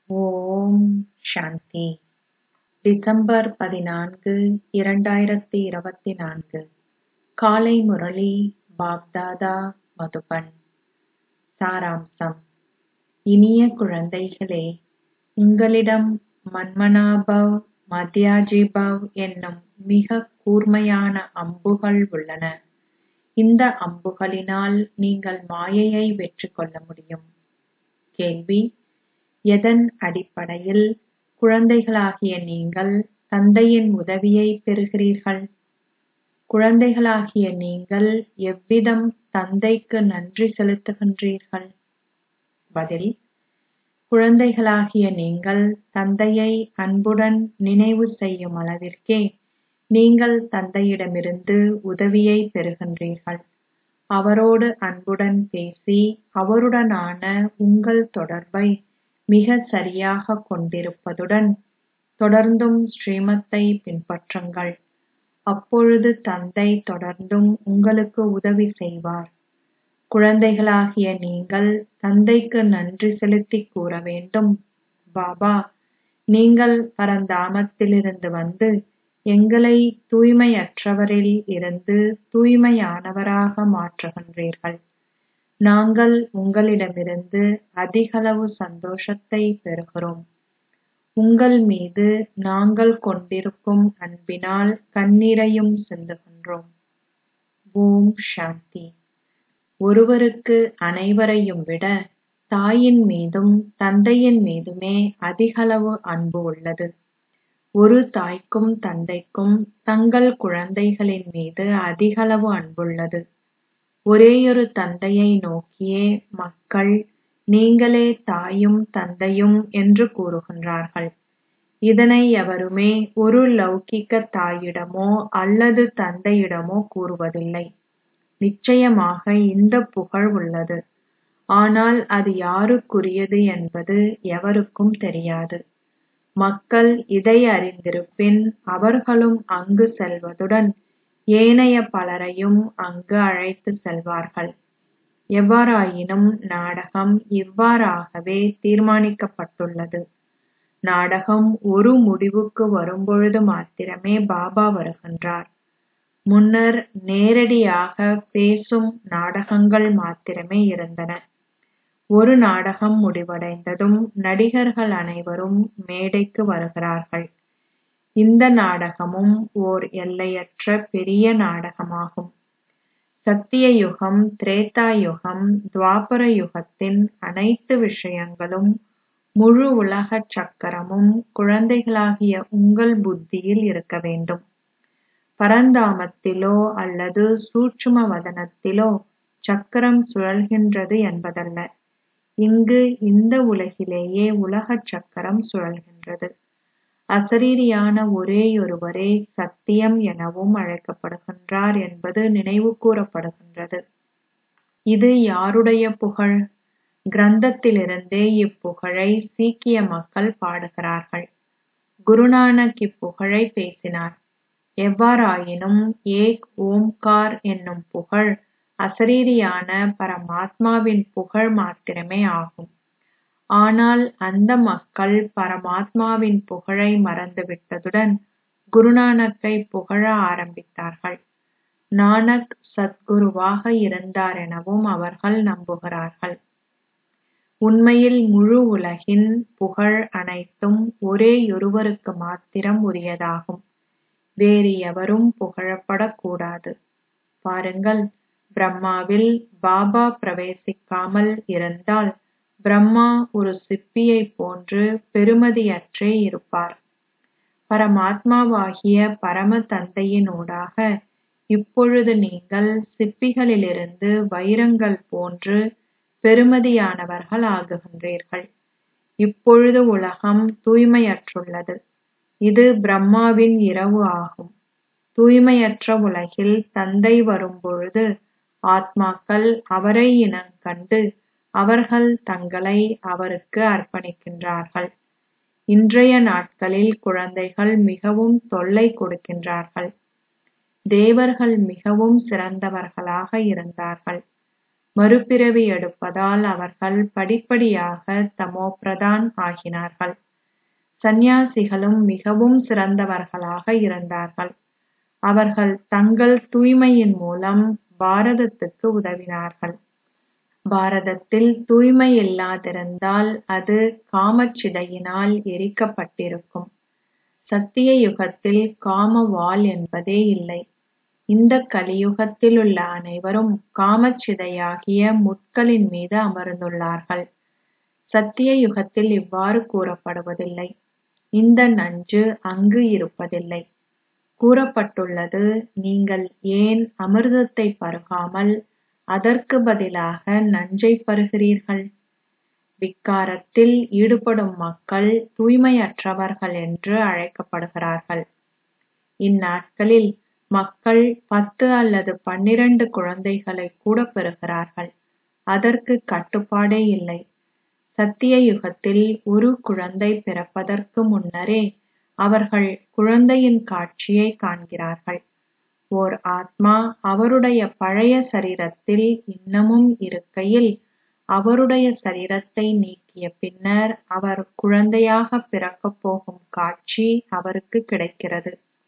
ஓம் சாந்தி December பதினான்கு இரண்டாயிரத்தி இருபத்தி நான்கு காலை முரளி பாப்தாதா மதுபன் சாராம்சம் இனிய குழந்தைகளே உங்களிடம் மன்மனாபவ் மத்யாஜிபவ் என்னும் மிகக் கூர்மையான அம்புகள் உள்ளன இந்த அம்புகளினால் நீங்கள் மாயையை வெற்றி கொள்ள முடியும் கேள்வி எதன் அடிப்படையில் குழந்தைகளாகிய நீங்கள் தந்தையின் உதவியை பெறுகிறீர்கள் குழந்தைகளாகிய நீங்கள் எவ்விதம் தந்தைக்கு நன்றி செலுத்துகின்றீர்கள் பதில் குழந்தைகளாகிய நீங்கள் தந்தையை அன்புடன் நினைவு செய்யும் அளவிற்கே நீங்கள் தந்தையிடமிருந்து உதவியை பெறுகின்றீர்கள் அவரோடு அன்புடன் பேசி அவருடனான உங்கள் தொடர்பை மிகச் சரியாகக் கொண்டிருப்பதுடன் தொடர்ந்தும் ஸ்ரீமத்தை பின்பற்றுங்கள் அப்பொழுது தந்தை தொடர்ந்தும் உங்களுக்கு உதவி செய்வார் குழந்தைகளாகிய நீங்கள் தந்தைக்கு நன்றி செலுத்திக் கூற வேண்டும் பாபா நீங்கள் பரந்தாமத்திலிருந்து வந்து எங்களை தூய்மையற்றவரில் இருந்து தூய்மையானவராக மாற்றுகின்றீர்கள் நாங்கள் உங்களிடமிருந்து அதிகளவு சந்தோஷத்தை பெறுகிறோம் உங்கள் மீது நாங்கள் கொண்டிருக்கும் அன்பினால் கண்ணீரையும் சிந்துகின்றோம் ஓம் சாந்தி ஒருவருக்கு அனைவரையும் விட தாயின் மீதும் தந்தையின் மீதுமே அதிகளவு அன்பு உள்ளது ஒரு தாய்க்கும் தந்தைக்கும் தங்கள் குழந்தைகளின் மீது அதிகளவு அன்புள்ளது ஒரேயொரு தந்தையை நோக்கியே மக்கள் நீங்களே தாயும் தந்தையும் என்று கூறுகின்றார்கள் இதனை எவருமே ஒரு லௌகிக்க தாயிடமோ அல்லது தந்தையிடமோ கூறுவதில்லை நிச்சயமாக இந்த புகழ் உள்ளது ஆனால் அது யாருக்குரியது என்பது எவருக்கும் தெரியாது மக்கள் இதை அறிந்திருப்பின் அவர்களும் அங்கு செல்வதுடன் ஏனைய பலரையும் அங்கு அழைத்துச் செல்வார்கள் எவ்வாறாயினும் நாடகம் இவ்வாறாகவே தீர்மானிக்கப்பட்டுள்ளது நாடகம் ஒரு முடிவுக்கு வரும்பொழுது மாத்திரமே பாபா வருகின்றார் முன்னர் நேரடியாக பேசும் நாடகங்கள் மாத்திரமே இருந்தன ஒரு நாடகம் முடிவடைந்ததும் நடிகர்கள் அனைவரும் மேடைக்கு வருகிறார்கள் இந்த நாடகமும் ஓர் எல்லையற்ற பெரிய நாடகமாகும் சத்திய யுகம் திரேதா யுகம் துவாபர யுகத்தின் அனைத்து விஷயங்களும் முழு உலக சக்கரமும் குழந்தைகளாகிய உங்கள் புத்தியில் இருக்க வேண்டும் பரந்தாமத்திலோ அல்லது சூட்சும வதனத்திலோ சக்கரம் சுழல்கின்றது என்பதல்ல இங்கு இந்த உலகிலேயே உலக சக்கரம் சுழல்கின்றது அசரீரியான ஒரேயொருவரே சத்தியம் எனவும் அழைக்கப்படுகின்றார் என்பது நினைவு கூறப்படுகின்றது இது யாருடைய புகழ் கிரந்தத்திலிருந்தே இப்புகழை சீக்கிய மக்கள் பாடுகிறார்கள் குருநானக் இப்புகழை பேசினார் எவ்வாறாயினும் ஏக் ஓம்கார் என்னும் புகழ் அசரீரியான பரமாத்மாவின் புகழ் மாத்திரமே ஆகும் ஆனால் அந்த மக்கள் பரமாத்மாவின் புகழை மறந்துவிட்டதுடன் குருநானக்கை புகழ ஆரம்பித்தார்கள் நானக் சத்குருவாக இருந்தார் எனவும் அவர்கள் நம்புகிறார்கள் உண்மையில் முழு உலகின் புகழ் அனைத்தும் ஒரேயொருவருக்கு மாத்திரம் உரியதாகும் வேறு எவரும் புகழப்படக்கூடாது பாருங்கள் பிரம்மாவில் பாபா பிரவேசிக்காமல் இருந்தால் பிரம்மா ஒரு சிப்பியைப் போன்று பெறுமதியற்றே இருப்பார் பரமாத்மாவாகிய பரம தந்தையினூடாக இப்பொழுது நீங்கள் சிப்பிகளிலிருந்து வைரங்கள் போன்று பெறுமதியானவர்கள் ஆகுகின்றீர்கள் இப்பொழுது உலகம் தூய்மையற்றுள்ளது இது பிரம்மாவின் இரவு ஆகும் தூய்மையற்ற உலகில் தந்தை வரும்பொழுது ஆத்மாக்கள் அவரை இனங்கண்டு அவர்கள் தங்களை அவருக்கு அர்ப்பணிக்கின்றார்கள் இன்றைய நாட்களில் குழந்தைகள் மிகவும் தொல்லை கொடுக்கின்றார்கள் தேவர்கள் மிகவும் சிறந்தவர்களாக இருந்தார்கள் மறுபிறவி எடுப்பதால் அவர்கள் படிப்படியாக தமோபிரதான் ஆகினார்கள் சந்நியாசிகளும் மிகவும் சிறந்தவர்களாக இருந்தார்கள் அவர்கள் தங்கள் தூய்மையின் மூலம் பாரதத்துக்கு உதவினார்கள் பாரதத்தில் தூய்மை இல்லாதிருந்தால் அது காமச்சிதையினால் எரிக்கப்பட்டிருக்கும் சத்திய யுகத்தில் காம வாள் என்பதே இல்லை இந்த கலியுகத்தில் உள்ள அனைவரும் காமச்சிதையாகிய முட்களின் மீது அமர்ந்துள்ளார்கள் சத்திய யுகத்தில் இவ்வாறு கூறப்படுவதில்லை இந்த நஞ்சு அங்கு இருப்பதில்லை கூறப்பட்டுள்ளது நீங்கள் ஏன் அமிர்தத்தை பருகாமல் அதற்கு பதிலாக நஞ்சை பருகிறீர்கள் விக்காரத்தில் ஈடுபடும் மக்கள் தூய்மையற்றவர்கள் என்று அழைக்கப்படுகிறார்கள் இந்நாட்களில் மக்கள் பத்து அல்லது பன்னிரண்டு குழந்தைகளை கூட பெறுகிறார்கள் அதற்கு கட்டுப்பாடே இல்லை சத்திய யுகத்தில் ஒரு குழந்தை பிறப்பதற்கு முன்னரே அவர்கள் குழந்தையின் காட்சியை காண்கிறார்கள் ஓர் ஆத்மா அவருடைய பழைய சரீரத்தில் இன்னமும் இருக்கையில் அவருடைய சரீரத்தை நீக்கிய பின்னர் அவர் குழந்தையாக பிறக்கப் போகும் காட்சி அவருக்கு கிடைக்கிறது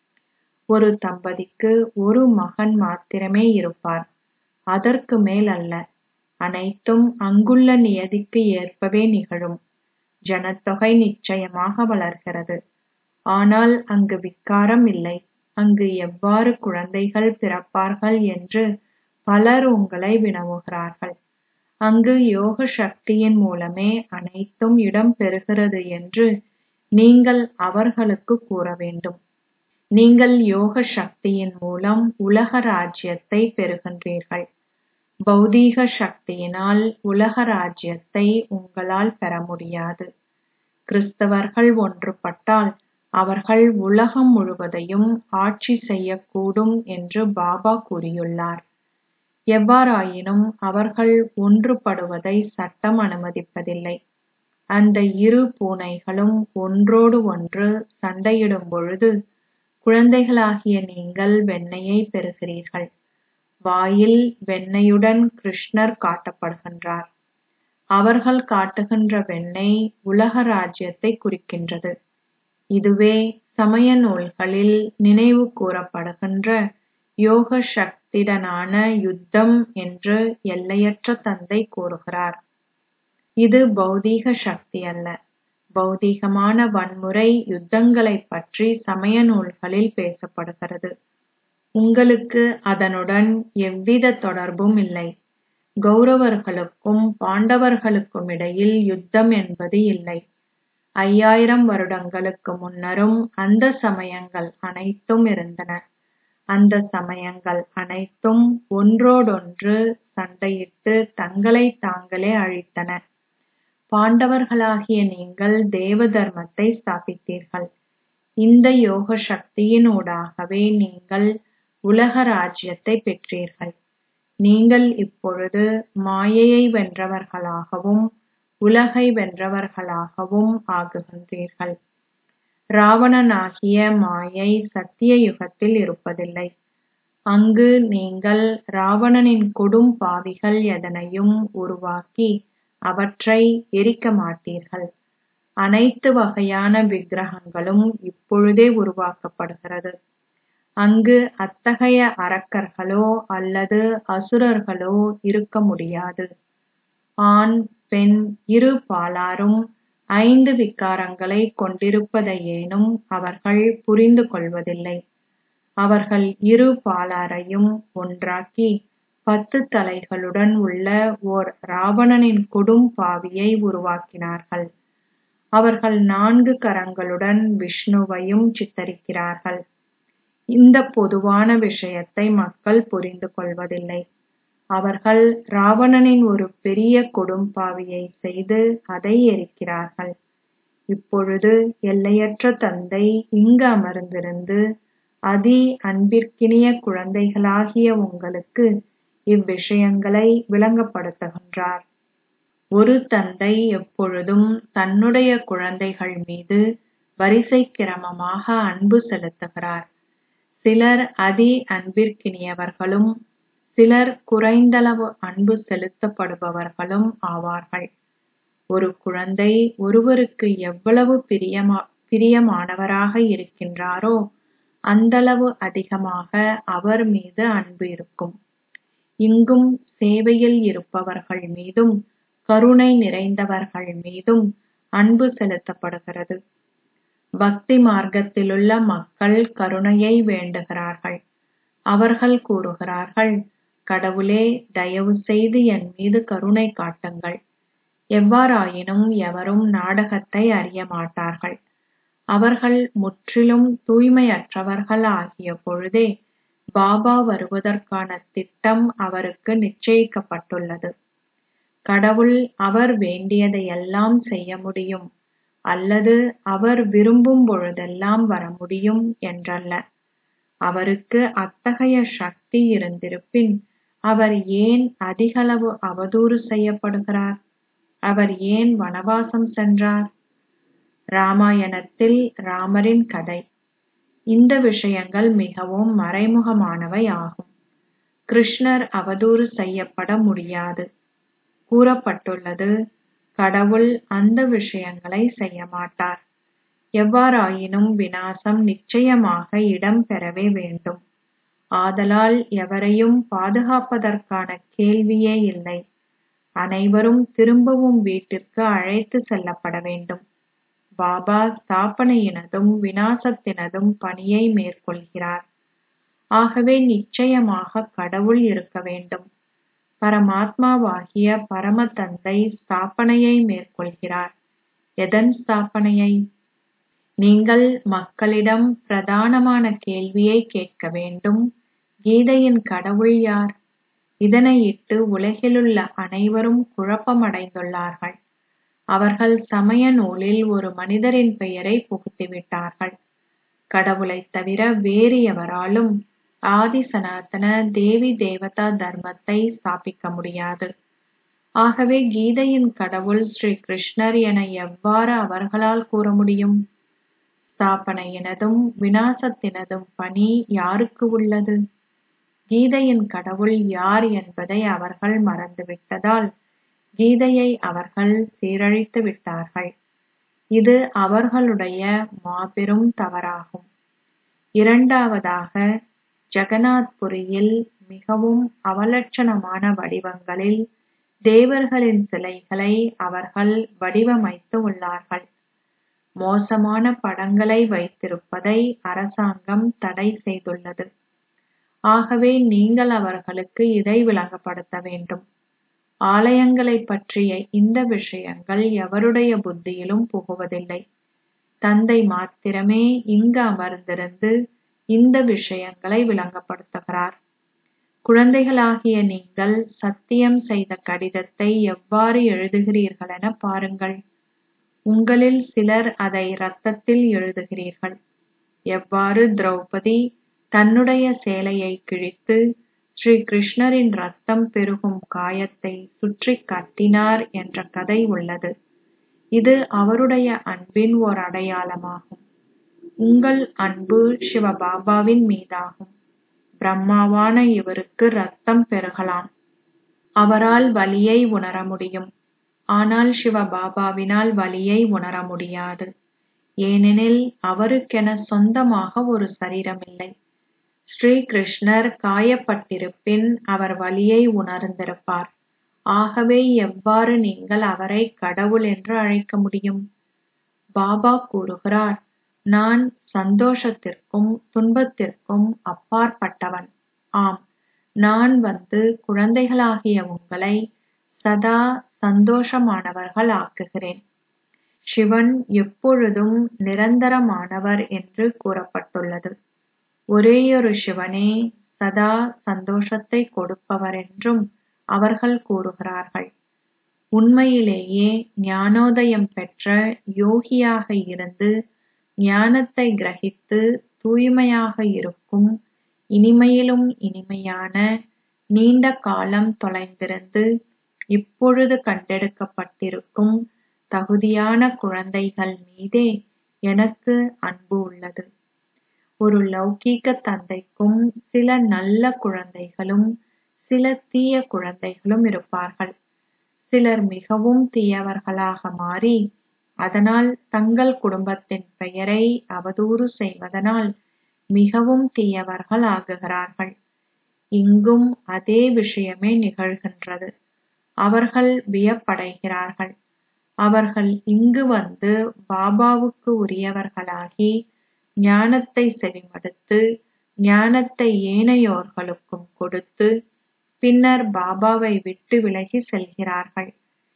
ஒரு தம்பதிக்கு ஒரு மகன் மாத்திரமே இருப்பார் அதற்கு மேல் அல்ல அனைத்தும் அங்குள்ள நியதிக்கு ஏற்பவே நிகழும் ஜனத்தொகை நிச்சயமாக வளர்கிறது ஆனால் அங்கு விக்காரம் இல்லை அங்கு எவ்வாறு குழந்தைகள் பிறப்பார்கள் என்று பலர் உங்களை வினவுகிறார்கள் அங்கு யோக சக்தியின் மூலமே அனைத்தும் இடம் பெறுகிறது என்று நீங்கள் அவர்களுக்கு கூற வேண்டும் நீங்கள் யோக சக்தியின் மூலம் உலக ராஜ்யத்தை பெறுகின்றீர்கள் பௌதீக சக்தியினால் உலக ராஜ்யத்தை உங்களால் பெற முடியாது கிறிஸ்தவர்கள் ஒன்றுபட்டால் அவர்கள் உலகம் முழுவதையும் ஆட்சி செய்யக்கூடும் என்று பாபா கூறியுள்ளார் எவ்வாறாயினும் அவர்கள் ஒன்றுபடுவதை சட்டம் அனுமதிப்பதில்லை அந்த இரு பூனைகளும் ஒன்றோடு ஒன்று சண்டையிடும் பொழுது குழந்தைகளாகிய நீங்கள் வெண்ணெயை பெறுகிறீர்கள் வாயில் வெண்ணெயுடன் கிருஷ்ணர் காட்டப்படுகின்றார் அவர்கள் காட்டுகின்ற வெண்ணெய் உலக ராஜ்யத்தை குறிக்கின்றது இதுவே சமய நூல்களில் நினைவு கூறப்படுகின்ற யோக சக்திடனான யுத்தம் என்று எல்லையற்ற தந்தை கூறுகிறார் இது பௌதீக சக்தி அல்ல பௌதீகமான வன்முறை யுத்தங்களைப் பற்றி சமய நூல்களில் பேசப்படுகிறது உங்களுக்கு அதனுடன் எவ்வித தொடர்பும் இல்லை கௌரவர்களுக்கும் பாண்டவர்களுக்கும் இடையில் யுத்தம் என்பது இல்லை ஐயாயிரம் வருடங்களுக்கு முன்னரும் அந்த சமயங்கள் அனைத்தும் இருந்தன அந்த சமயங்கள் அனைத்தும் ஒன்றோடொன்று சண்டையிட்டு தங்களை தாங்களே அழித்தன பாண்டவர்களாகிய நீங்கள் தேவ தர்மத்தை ஸ்தாபித்தீர்கள் இந்த யோக சக்தியினூடாகவே நீங்கள் உலக ராஜ்யத்தை பெற்றீர்கள் நீங்கள் இப்பொழுது மாயையை வென்றவர்களாகவும் உலகை வென்றவர்களாகவும் ஆகுகின்றீர்கள் ராவணனாகிய மாயை சத்திய யுகத்தில் இருப்பதில்லை அங்கு நீங்கள் ராவணனின் கொடும் பாவிகள் எதனையும் உருவாக்கி அவற்றை எரிக்க மாட்டீர்கள் அனைத்து வகையான விக்கிரகங்களும் இப்பொழுதே உருவாக்கப்படுகிறது அங்கு அத்தகைய அரக்கர்களோ அல்லது அசுரர்களோ இருக்க முடியாது ஆண் பெண் இரு பாலாரும் ஐந்து விகாரங்களை கொண்டிருப்பதையேனும் அவர்கள் புரிந்து கொள்வதில்லை அவர்கள் இரு பாலாரையும் ஒன்றாக்கி பத்து தலைகளுடன் உள்ள ஓர் ராவணனின் கொடும் பாவியை உருவாக்கினார்கள் அவர்கள் நான்கு கரங்களுடன் விஷ்ணுவையும் சித்தரிக்கிறார்கள் இந்த பொதுவான விஷயத்தை மக்கள் புரிந்து கொள்வதில்லை அவர்கள் ராவணனின் ஒரு பெரிய கொடும்பாவியை செய்து அதை எரிக்கிறார்கள் இப்பொழுது எல்லையற்ற தந்தை இங்கு அமர்ந்திருந்து அதி அன்பிற்கினிய குழந்தைகளாகிய உங்களுக்கு இவ்விஷயங்களை விளங்கப்படுத்துகின்றார் ஒரு தந்தை எப்பொழுதும் தன்னுடைய குழந்தைகள் மீது வரிசை கிரமமாக அன்பு செலுத்துகிறார் சிலர் அதி அன்பிற்கினியவர்களும் சிலர் குறைந்தளவு அன்பு செலுத்தப்படுபவர்களும் ஆவார்கள் ஒரு குழந்தை ஒருவருக்கு எவ்வளவு பிரியமா பிரியமானவராக இருக்கின்றாரோ அந்தளவு அதிகமாக அவர் மீது அன்பு இருக்கும் இங்கும் சேவையில் இருப்பவர்கள் மீதும் கருணை நிறைந்தவர்கள் மீதும் அன்பு செலுத்தப்படுகிறது பக்தி மார்க்கத்திலுள்ள மக்கள் கருணையை வேண்டுகிறார்கள் அவர்கள் கூறுகிறார்கள் கடவுளே தயவு செய்து என் மீது கருணை காட்டுங்கள் எவ்வாறாயினும் எவரும் நாடகத்தை அறிய மாட்டார்கள் அவர்கள் முற்றிலும் தூய்மையற்றவர்கள் ஆகிய பொழுதே பாபா வருவதற்கான திட்டம் அவருக்கு நிச்சயிக்கப்பட்டுள்ளது கடவுள் அவர் வேண்டியதையெல்லாம் செய்ய முடியும் அல்லது அவர் விரும்பும் பொழுதெல்லாம் வர முடியும் என்றல்ல அவருக்கு அத்தகைய சக்தி இருந்திருப்பின் அவர் ஏன் அதிகளவு அவதூறு செய்யப்படுகிறார் அவர் ஏன் வனவாசம் சென்றார் ராமாயணத்தில் ராமரின் கதை இந்த விஷயங்கள் மிகவும் மறைமுகமானவை ஆகும் கிருஷ்ணர் அவதூறு செய்யப்பட முடியாது கூறப்பட்டுள்ளது கடவுள் அந்த விஷயங்களை செய்ய மாட்டார் எவ்வாறாயினும் வினாசம் நிச்சயமாக இடம்பெறவே வேண்டும் ஆதலால் எவரையும் பாதுகாப்பதற்கான கேள்வியே இல்லை அனைவரும் திரும்பவும் வீட்டிற்கு அழைத்து செல்லப்பட வேண்டும் பாபா ஸ்தாபனையினதும் வினாசத்தினதும் பணியை மேற்கொள்கிறார் ஆகவே நிச்சயமாக கடவுள் இருக்க வேண்டும் பரமாத்மாவாகிய பரம தந்தை ஸ்தாபனையை மேற்கொள்கிறார் எதன் ஸ்தாபனையை நீங்கள் மக்களிடம் பிரதானமான கேள்வியை கேட்க வேண்டும் கீதையின் கடவுள் யார் இதனையிட்டு உலகிலுள்ள அனைவரும் குழப்பமடைந்துள்ளார்கள் அவர்கள் சமய நூலில் ஒரு மனிதரின் பெயரை புகுத்திவிட்டார்கள் கடவுளைத் தவிர வேறு எவராலும் ஆதி சனாதன தேவி தேவதா தர்மத்தை ஸ்தாபிக்க முடியாது ஆகவே கீதையின் கடவுள் ஸ்ரீ கிருஷ்ணர் என எவ்வாறு அவர்களால் கூற முடியும் ஸ்தாபனையினதும் வினாசத்தினதும் பணி யாருக்கு உள்ளது கீதையின் கடவுள் யார் என்பதை அவர்கள் மறந்துவிட்டதால் கீதையை அவர்கள் சீரழித்து விட்டார்கள் இது அவர்களுடைய மாபெரும் தவறாகும் இரண்டாவதாக ஜெகநாத்புரியில் மிகவும் அவலட்சணமான வடிவங்களில் தேவர்களின் சிலைகளை அவர்கள் வடிவமைத்து உள்ளார்கள் மோசமான படங்களை வைத்திருப்பதை அரசாங்கம் தடை செய்துள்ளது ஆகவே நீங்கள் அவர்களுக்கு இதை விளங்கப்படுத்த வேண்டும் ஆலயங்களைப் பற்றிய இந்த விஷயங்கள் எவருடைய புத்தியிலும் புகுவதில்லை தந்தை மாத்திரமே இங்கு அமர்ந்திருந்து இந்த விஷயங்களை விளங்கப்படுத்துகிறார் குழந்தைகளாகிய நீங்கள் சத்தியம் செய்த கடிதத்தை எவ்வாறு எழுதுகிறீர்கள் என பாருங்கள் உங்களில் சிலர் அதை இரத்தத்தில் எழுதுகிறீர்கள் எவ்வாறு திரௌபதி தன்னுடைய சேலையை கிழித்து ஸ்ரீ கிருஷ்ணரின் ரத்தம் பெருகும் காயத்தை சுற்றி கட்டினார் என்ற கதை உள்ளது இது அவருடைய அன்பின் ஓர் அடையாளமாகும் உங்கள் அன்பு சிவபாபாவின் மீதாகும் பிரம்மாவான இவருக்கு ரத்தம் பெருகலாம் அவரால் வலியை உணர முடியும் ஆனால் சிவபாபாவினால் வலியை உணர முடியாது ஏனெனில் அவருக்கென சொந்தமாக ஒரு சரீரமில்லை ஸ்ரீ கிருஷ்ணர் காயப்பட்டிருப்பின் அவர் வலியை உணர்ந்திருப்பார் ஆகவே எவ்வாறு நீங்கள் அவரை கடவுள் என்று அழைக்க முடியும் பாபா கூறுகிறார் நான் சந்தோஷத்திற்கும் துன்பத்திற்கும் அப்பாற்பட்டவன் ஆம் நான் வந்து குழந்தைகளாகிய உங்களை சதா சந்தோஷமானவர்கள் ஆக்குகிறேன் சிவன் எப்பொழுதும் நிரந்தரமானவர் என்று கூறப்பட்டுள்ளது ஒரேயொரு சிவனே சதா சந்தோஷத்தை கொடுப்பவர் என்றும் அவர்கள் கூறுகிறார்கள் உண்மையிலேயே ஞானோதயம் பெற்ற யோகியாக இருந்து ஞானத்தை கிரகித்து தூய்மையாக இருக்கும் இனிமையிலும் இனிமையான நீண்ட காலம் தொலைந்திருந்து இப்பொழுது கண்டெடுக்கப்பட்டிருக்கும் தகுதியான குழந்தைகள் மீதே எனக்கு அன்பு உள்ளது ஒரு லௌகீக தந்தைக்கும் சில நல்ல குழந்தைகளும் சில தீய குழந்தைகளும் இருப்பார்கள் சிலர் மிகவும் தீயவர்களாக மாறி அதனால் தங்கள் குடும்பத்தின் பெயரை அவதூறு செய்வதனால் மிகவும் தீயவர்கள் ஆகுகிறார்கள் இங்கும் அதே விஷயமே நிகழ்கின்றது அவர்கள் வியப்படைகிறார்கள் அவர்கள் இங்கு வந்து பாபாவுக்கு உரியவர்களாகி ஞானத்தை செவிமடுத்து ஞானத்தை ஏனையோர்களுக்கும் கொடுத்து பின்னர் பாபாவை விட்டு விலகி செல்கிறார்கள்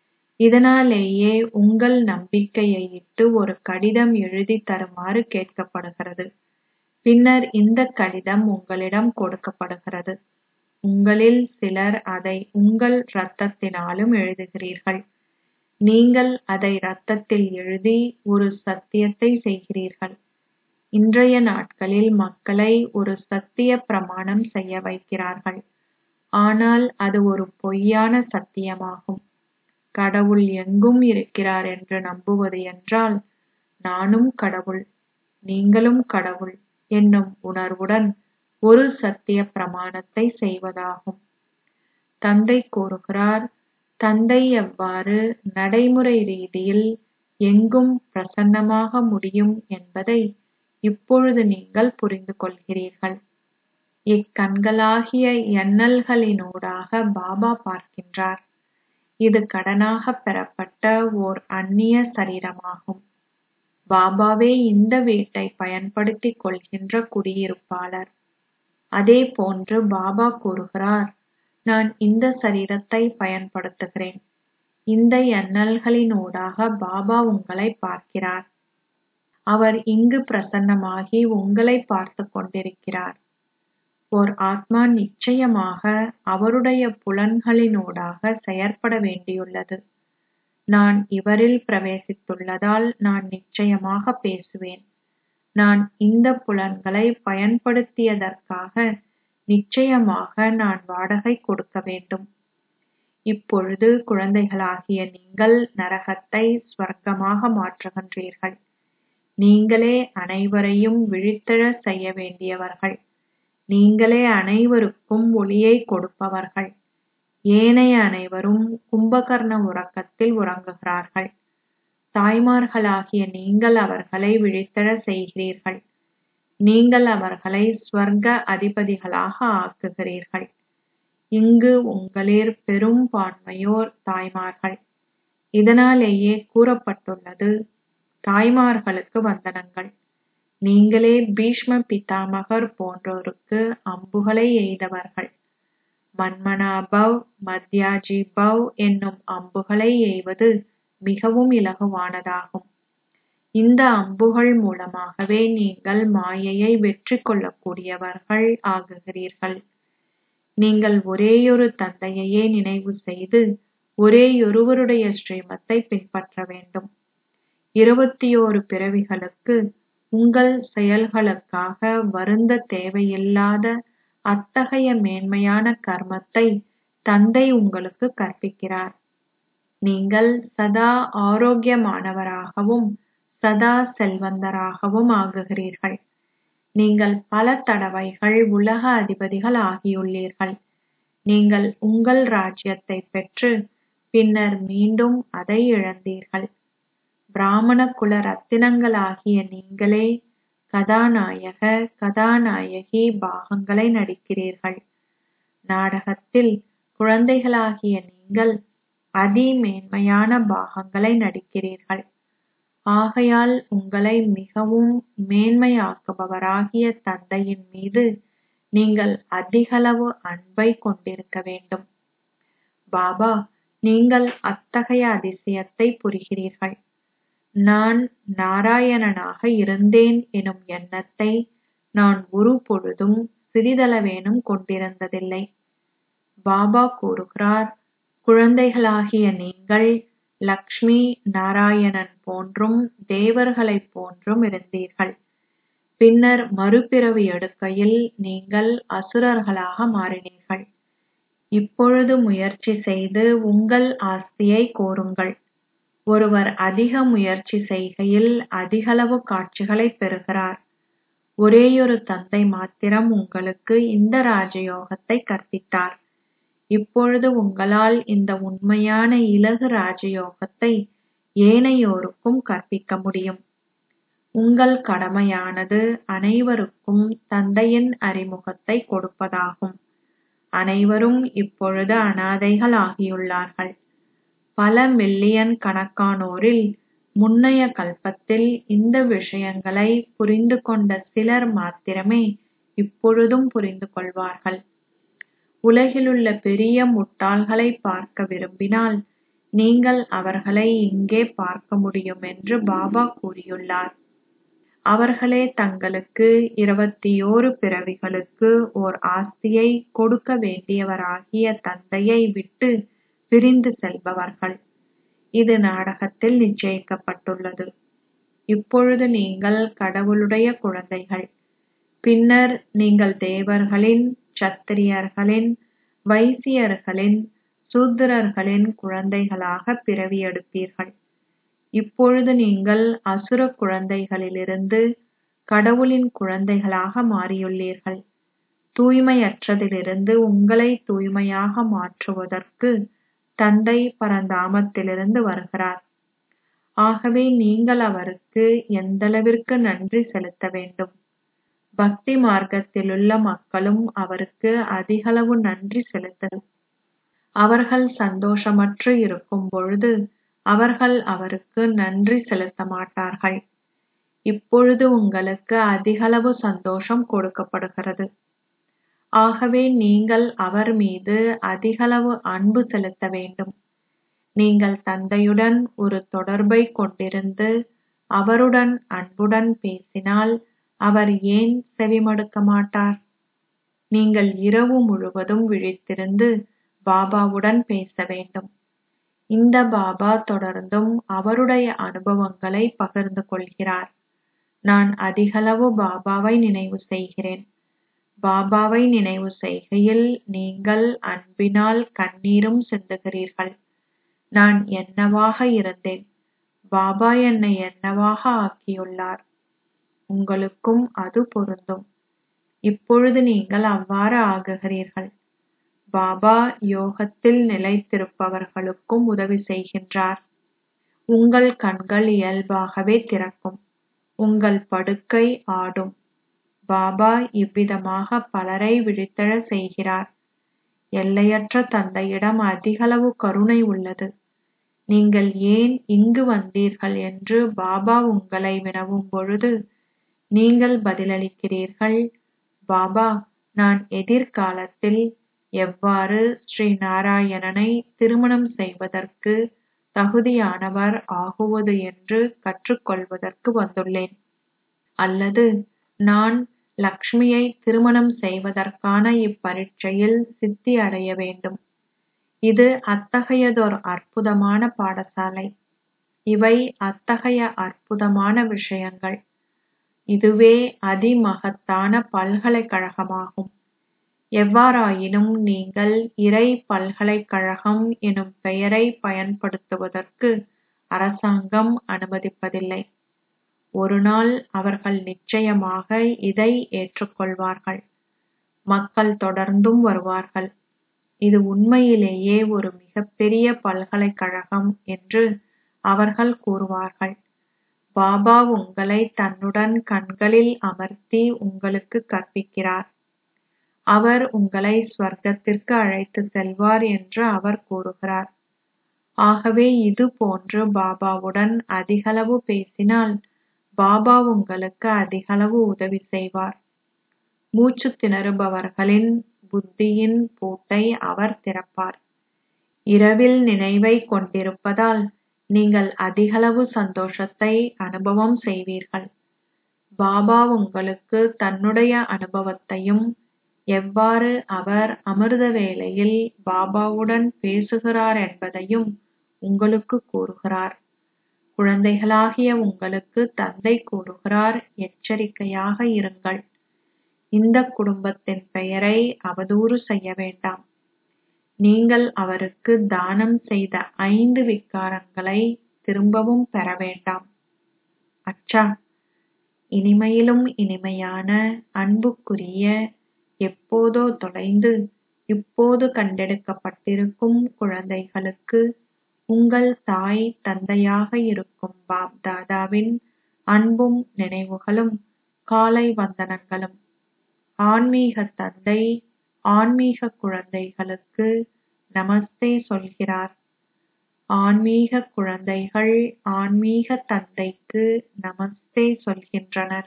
இதனாலேயே உங்கள் நம்பிக்கையை இட்டு ஒரு கடிதம் எழுதி தருமாறு கேட்கப்படுகிறது பின்னர் இந்த கடிதம் உங்களிடம் கொடுக்கப்படுகிறது உங்களில் சிலர் அதை உங்கள் இரத்தத்தினாலும் எழுதுகிறீர்கள் நீங்கள் அதை இரத்தத்தில் எழுதி ஒரு சத்தியத்தை செய்கிறீர்கள் இன்றைய நாட்களில் மக்களை ஒரு சத்திய பிரமாணம் செய்ய வைக்கிறார்கள் ஆனால் அது ஒரு பொய்யான சத்தியமாகும் கடவுள் எங்கும் இருக்கிறார் என்று நம்புவது என்றால் நானும் கடவுள் நீங்களும் கடவுள் என்னும் உணர்வுடன் ஒரு சத்திய பிரமாணத்தை செய்வதாகும் தந்தை கூறுகிறார் தந்தை எவ்வாறு நடைமுறை ரீதியில் எங்கும் பிரசன்னமாக முடியும் என்பதை இப்பொழுது நீங்கள் புரிந்து கொள்கிறீர்கள் இக்கண்களாகிய எண்ணல்களினூடாக பாபா பார்க்கின்றார் இது கடனாக பெறப்பட்ட ஓர் அந்நிய சரீரமாகும் பாபாவே இந்த வீட்டை பயன்படுத்திக் கொள்கின்ற குடியிருப்பாளர் அதே போன்று பாபா கூறுகிறார் நான் இந்த சரீரத்தை பயன்படுத்துகிறேன் இந்த எண்ணல்களினூடாக பாபா உங்களை பார்க்கிறார் அவர் இங்கு பிரசன்னமாகி உங்களை பார்த்துக் கொண்டிருக்கிறார் ஓர் ஆத்மா நிச்சயமாக அவருடைய புலன்களினூடாக செயற்பட வேண்டியுள்ளது நான் இவரில் பிரவேசித்துள்ளதால் நான் நிச்சயமாக பேசுவேன் நான் இந்த புலன்களை பயன்படுத்தியதற்காக நிச்சயமாக நான் வாடகை கொடுக்க வேண்டும் இப்பொழுது குழந்தைகளாகிய நீங்கள் நரகத்தை ஸ்வர்க்கமாக மாற்றுகின்றீர்கள் நீங்களே அனைவரையும் விழித்தெழச் செய்ய வேண்டியவர்கள் நீங்களே அனைவருக்கும் ஒளியை கொடுப்பவர்கள் ஏனைய அனைவரும் கும்பகர்ண உறக்கத்தில் உறங்குகிறார்கள் தாய்மார்களாகிய நீங்கள் அவர்களை விழித்தெழச் செய்கிறீர்கள் நீங்கள் அவர்களை ஸ்வர்க்க அதிபதிகளாக ஆக்குகிறீர்கள் இங்கு உங்களிற் பெரும்பான்மையோர் தாய்மார்கள் இதனாலேயே கூறப்பட்டுள்ளது தாய்மார்களுக்கு வந்தனங்கள் நீங்களே பீஷ்ம பிதாமகர் போன்றோருக்கு அம்புகளை எய்தவர்கள் மன்மனாபவ் மத்யாஜி பவ் என்னும் அம்புகளை எய்வது மிகவும் இலகுவானதாகும் இந்த அம்புகள் மூலமாகவே நீங்கள் மாயையை வெற்றி கொள்ளக்கூடியவர்கள் ஆகுகிறீர்கள் நீங்கள் ஒரேயொரு தந்தையையே நினைவு செய்து ஒரேயொருவருடைய ஸ்ரீமத்தை பின்பற்ற வேண்டும் இருபத்தியோரு பிறவிகளுக்கு உங்கள் செயல்களுக்காக வருந்த தேவையில்லாத அத்தகைய மேன்மையான கர்மத்தை தந்தை உங்களுக்கு கற்பிக்கிறார் நீங்கள் சதா ஆரோக்கியமானவராகவும் சதா செல்வந்தராகவும் ஆகுகிறீர்கள் நீங்கள் பல தடவைகள் உலக அதிபதிகள் ஆகியுள்ளீர்கள் நீங்கள் உங்கள் ராஜ்யத்தை பெற்று பின்னர் மீண்டும் அதை இழந்தீர்கள் பிராமண குல ரத்தினங்களாகிய நீங்களே கதாநாயக கதாநாயகி பாகங்களை நடிக்கிறீர்கள் நாடகத்தில் குழந்தைகளாகிய நீங்கள் அதிமேன்மையான பாகங்களை நடிக்கிறீர்கள் ஆகையால் உங்களை மிகவும் மேன்மையாக்குபவராகிய தந்தையின் மீது நீங்கள் அதிகளவு அன்பை கொண்டிருக்க வேண்டும் பாபா நீங்கள் அத்தகைய அதிசயத்தை புரிகிறீர்கள் நான் நாராயணனாக இருந்தேன் எனும் எண்ணத்தை நான் ஒரு பொழுதும் சிறிதளவேனும் கொண்டிருந்ததில்லை பாபா கூறுகிறார் குழந்தைகளாகிய நீங்கள் லக்ஷ்மி நாராயணன் போன்றும் தேவர்களைப் போன்றும் இருந்தீர்கள் பின்னர் மறுபிறவி எடுக்கையில் நீங்கள் அசுரர்களாக மாறினீர்கள் இப்பொழுது முயற்சி செய்து உங்கள் ஆஸ்தியை கோருங்கள் ஒருவர் அதிக முயற்சி செய்கையில் அதிகளவு காட்சிகளை பெறுகிறார் ஒரேயொரு தந்தை மாத்திரம் உங்களுக்கு இந்த ராஜயோகத்தை கற்பித்தார் இப்பொழுது உங்களால் இந்த உண்மையான இலகு ராஜயோகத்தை ஏனையோருக்கும் கற்பிக்க முடியும் உங்கள் கடமையானது அனைவருக்கும் தந்தையின் அறிமுகத்தை கொடுப்பதாகும் அனைவரும் இப்பொழுது அனாதைகள் ஆகியுள்ளார்கள் பல மில்லியன் கணக்கானோரில் முன்னைய கல்பத்தில் இந்த விஷயங்களை புரிந்து கொண்ட சிலர் மாத்திரமே இப்பொழுதும் புரிந்து கொள்வார்கள் உலகிலுள்ள பெரிய முட்டாள்களை பார்க்க விரும்பினால் நீங்கள் அவர்களை இங்கே பார்க்க முடியும் என்று பாபா கூறியுள்ளார் அவர்களே தங்களுக்கு இருபத்தியோரு பிறவிகளுக்கு ஓர் ஆஸ்தியை கொடுக்க வேண்டியவராகிய தந்தையை விட்டு பிரிந்து செல்பவர்கள் இது நாடகத்தில் நிச்சயிக்கப்பட்டுள்ளது இப்பொழுது நீங்கள் கடவுளுடைய குழந்தைகள் பின்னர் நீங்கள் தேவர்களின் சத்திரியர்களின் வைசியர்களின் சூத்திரர்களின் குழந்தைகளாக பிறவி எடுப்பீர்கள் இப்பொழுது நீங்கள் அசுர குழந்தைகளிலிருந்து கடவுளின் குழந்தைகளாக மாறியுள்ளீர்கள் தூய்மையற்றதிலிருந்து உங்களை தூய்மையாக மாற்றுவதற்கு தந்தை பரந்தாமத்திலிருந்து வருகிறார் ஆகவே நீங்கள் அவருக்கு எந்தளவிற்கு நன்றி செலுத்த வேண்டும் பக்தி மார்க்கத்திலுள்ள மக்களும் அவருக்கு அதிகளவு நன்றி செலுத்த அவர்கள் சந்தோஷமற்று இருக்கும் பொழுது அவர்கள் அவருக்கு நன்றி செலுத்த மாட்டார்கள் இப்பொழுது உங்களுக்கு அதிகளவு சந்தோஷம் கொடுக்கப்படுகிறது ஆகவே நீங்கள் அவர் மீது அதிகளவு அன்பு செலுத்த வேண்டும் நீங்கள் தந்தையுடன் ஒரு தொடர்பை கொண்டிருந்து அவருடன் அன்புடன் பேசினால் அவர் ஏன் செவிமடுக்க மாட்டார் நீங்கள் இரவு முழுவதும் விழித்திருந்து பாபாவுடன் பேச வேண்டும் இந்த பாபா தொடர்ந்தும் அவருடைய அனுபவங்களை பகிர்ந்து கொள்கிறார் நான் அதிகளவு பாபாவை நினைவு செய்கிறேன் பாபாவை நினைவு செய்கையில் நீங்கள் அன்பினால் கண்ணீரும் சிந்துகிறீர்கள் நான் என்னவாக இருந்தேன் பாபா என்னை என்னவாக ஆக்கியுள்ளார் உங்களுக்கும் அது பொருந்தும் இப்பொழுது நீங்கள் அவ்வாறு ஆகுகிறீர்கள் பாபா யோகத்தில் நிலைத்திருப்பவர்களுக்கும் உதவி செய்கின்றார் உங்கள் கண்கள் இயல்பாகவே திறக்கும் உங்கள் படுக்கை ஆடும் பாபா இவ்விதமாக பலரை விழித்தெழச் செய்கிறார் எல்லையற்ற தந்தையிடம் அதிகளவு கருணை உள்ளது நீங்கள் ஏன் இங்கு வந்தீர்கள் என்று பாபா உங்களை வினவும் பொழுது நீங்கள் பதிலளிக்கிறீர்கள் பாபா நான் எதிர்காலத்தில் எவ்வாறு ஸ்ரீ நாராயணனை திருமணம் செய்வதற்கு தகுதியானவர் ஆகுவது என்று கற்றுக்கொள்வதற்கு வந்துள்ளேன் அல்லது நான் லக்ஷ்மியை திருமணம் செய்வதற்கான இப்பரீட்சையில் சித்தி அடைய வேண்டும் இது அத்தகையதொரு அற்புதமான பாடசாலை இவை அத்தகைய அற்புதமான விஷயங்கள் இதுவே அதிமகத்தான பல்கலைக்கழகமாகும் எவ்வாறாயினும் நீங்கள் இறை பல்கலைக்கழகம் எனும் பெயரை பயன்படுத்துவதற்கு அரசாங்கம் அனுமதிப்பதில்லை ஒருநாள் அவர்கள் நிச்சயமாக இதை ஏற்றுக்கொள்வார்கள் மக்கள் தொடர்ந்தும் வருவார்கள் இது உண்மையிலேயே ஒரு மிகப்பெரிய பல்கலைக்கழகம் என்று அவர்கள் கூறுவார்கள் பாபா உங்களை தன்னுடன் கண்களில் அமர்த்தி உங்களுக்கு கற்பிக்கிறார் அவர் உங்களை ஸ்வர்க்கத்திற்கு அழைத்து செல்வார் என்று அவர் கூறுகிறார் ஆகவே இது போன்று பாபாவுடன் அதிகளவு பேசினால் பாபா உங்களுக்கு அதிகளவு உதவி செய்வார் மூச்சு திணறுபவர்களின் புத்தியின் பூட்டை அவர் திறப்பார் இரவில் நினைவை கொண்டிருப்பதால் நீங்கள் அதிகளவு சந்தோஷத்தை அனுபவம் செய்வீர்கள் பாபா உங்களுக்கு தன்னுடைய அனுபவத்தையும் எவ்வாறு அவர் அமிர்த வேளையில் பாபாவுடன் பேசுகிறார் என்பதையும் உங்களுக்கு கூறுகிறார் குழந்தைகளாகிய உங்களுக்கு தந்தை கூறுகிறார் எச்சரிக்கையாக இருங்கள் இந்த குடும்பத்தின் பெயரை அவதூறு செய்ய வேண்டாம் நீங்கள் அவருக்கு தானம் செய்த ஐந்து விகாரங்களை திரும்பவும் பெற வேண்டாம் அச்சா இனிமையிலும் இனிமையான அன்புக்குரிய எப்போதோ தொலைந்து இப்போது கண்டெடுக்கப்பட்டிருக்கும் குழந்தைகளுக்கு உங்கள் தாய் தந்தையாக இருக்கும் பாப் தாதாவின் அன்பும் நினைவுகளும் காலை வந்தனங்களும் ஆன்மீக தந்தை ஆன்மீக குழந்தைகளுக்கு நமஸ்தே சொல்கிறார் ஆன்மீக குழந்தைகள் ஆன்மீக தந்தைக்கு நமஸ்தே சொல்கின்றனர்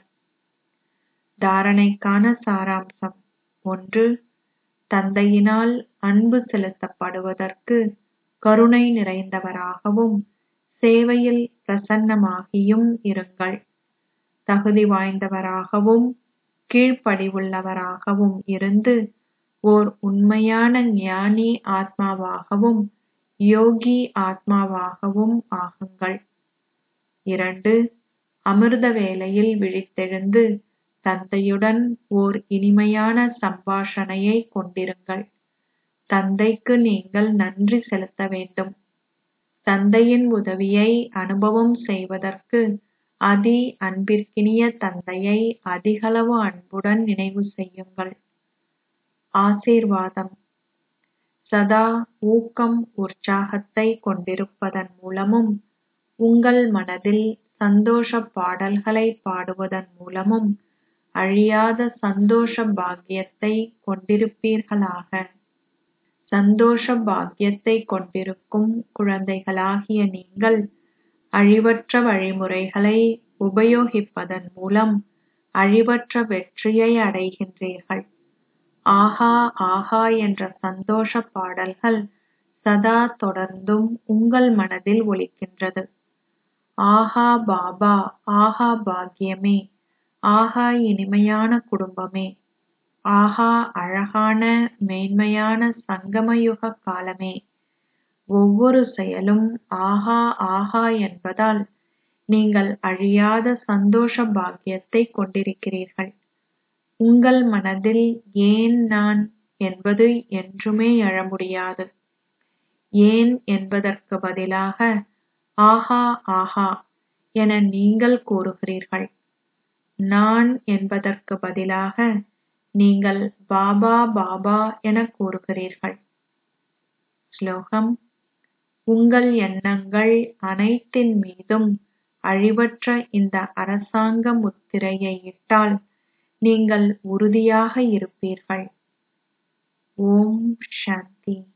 தாரணைக்கான சாராம்சம் ஒன்று தந்தையினால் அன்பு செலுத்தப்படுவதற்கு கருணை நிறைந்தவராகவும் சேவையில் பிரசன்னமாகியும் இருங்கள் தகுதி வாய்ந்தவராகவும் கீழ்ப்படிவுள்ளவராகவும் இருந்து ஓர் உண்மையான ஞானி ஆத்மாவாகவும் யோகி ஆத்மாவாகவும் ஆகுங்கள் இரண்டு அமிர்த வேளையில் விழித்தெழுந்து தந்தையுடன் ஓர் இனிமையான சம்பாஷணையை கொண்டிருங்கள் தந்தைக்கு நீங்கள் நன்றி செலுத்த வேண்டும் தந்தையின் உதவியை அனுபவம் செய்வதற்கு அதி அன்பிற்கினிய தந்தையை அதிகளவு அன்புடன் நினைவு செய்யுங்கள் ஆசீர்வாதம் சதா ஊக்கம் உற்சாகத்தை கொண்டிருப்பதன் மூலமும் உங்கள் மனதில் சந்தோஷ பாடல்களை பாடுவதன் மூலமும் அழியாத சந்தோஷ பாக்கியத்தை கொண்டிருப்பீர்களாக சந்தோஷ பாக்கியத்தை கொண்டிருக்கும் குழந்தைகளாகிய நீங்கள் அழிவற்ற வழிமுறைகளை உபயோகிப்பதன் மூலம் அழிவற்ற வெற்றியை அடைகின்றீர்கள் ஆஹா ஆஹா என்ற சந்தோஷ பாடல்கள் சதா தொடர்ந்தும் உங்கள் மனதில் ஒலிக்கின்றது ஆஹா பாபா ஆஹா பாக்கியமே ஆஹா இனிமையான குடும்பமே ஆஹா அழகான மேன்மையான சங்கமயுக காலமே ஒவ்வொரு செயலும் ஆஹா ஆஹா என்பதால் நீங்கள் அழியாத சந்தோஷ பாக்கியத்தை கொண்டிருக்கிறீர்கள் உங்கள் மனதில் ஏன் நான் என்பது என்றுமே எழ முடியாது ஏன் என்பதற்கு பதிலாக ஆஹா ஆஹா என நீங்கள் கூறுகிறீர்கள் நான் என்பதற்கு பதிலாக நீங்கள் பாபா பாபா என கூறுகிறீர்கள் ஸ்லோகம் உங்கள் எண்ணங்கள் அனைத்தின் மீதும் அழிவற்ற இந்த அரசாங்க முத்திரையை இட்டால் நீங்கள் உறுதியாக இருப்பீர்கள் ஓம் சாந்தி